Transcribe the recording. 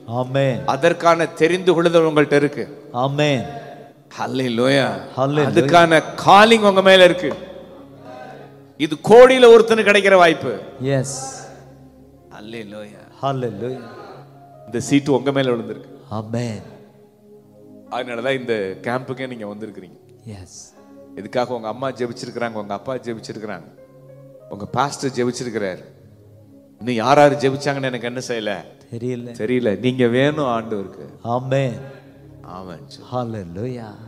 Amen. அதற்கான தெரிந்து கொள்ளுதல் உங்கள்ட்ட இருக்கு Amen. ஹalleluya Hallelujah. அதுக்கான காலிங் உங்க மேல இருக்கு இது கோடியில ஒருத்தனுக்கு கிடைக்கிற வாய்ப்பு Yes. ஹalleluya Hallelujah. இந்த சீட்டு உங்க மேல விழுந்திருக்கு Amen. அதனாலதான் இந்த கேம்புக்கே நீங்க வந்திருக்கிறீங்க Yes. இதுக்காக உங்க அம்மா ஜெபிச்சிருக்கிறாங்க உங்க அப்பா ஜெபிச்சிருக்கிறாங்க உங்க பாஸ்டர் ஜெபிச்சிருக்கிறார் இன்னும் யார் யார் ஜெபிச்சாங்கன்னு எனக்கு என்ன செய்யல தெரியல தெரியல நீங்க வேணும் ஆண்டவருக்கு Amen. ஆமாம் Hallelujah.